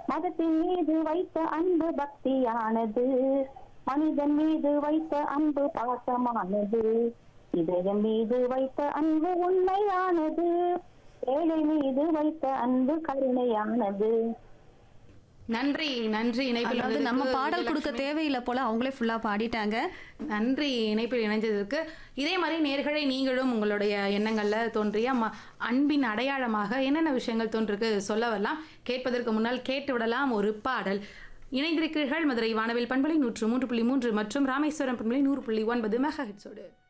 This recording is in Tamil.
மதத்தின் மீது வைத்த அன்பு பக்தியானது மனிதன் மீது வைத்த அன்பு பாசமானது இதயம் மீது வைத்த அன்பு உண்மையானது ஏழை மீது வைத்த அன்பு கருணையானது நன்றி நன்றி இணைப்பில் அதாவது நம்ம வந்ததுக்கு பாடல் கொடுக்க விஜயலட்சுமி. தேவையில்லை போல அவங்களே ஃபுல்லா பாடிட்டாங்க நன்றி இணைப்பில் இணைஞ்சதற்கு இதே மாதிரி நேர்களை நீங்களும் உங்களுடைய எண்ணங்கள்ல தோன்றிய ம- அன்பின் அடையாளமாக என்னென்ன விஷயங்கள் தோன்றிருக்கு சொல்ல வரலாம் கேட்பதற்கு முன்னால் கேட்டு விடலாம் ஒரு பாடல் இணைந்திருக்கிறீர்கள் மதுரை வானவில் பண்பலை நூற்று மூன்று புள்ளி மூன்று மற்றும் ராமேஸ்வரம் பண்பலை நூறு புள்ளி ஒன்பது மெகா ஹிட்ஸோடு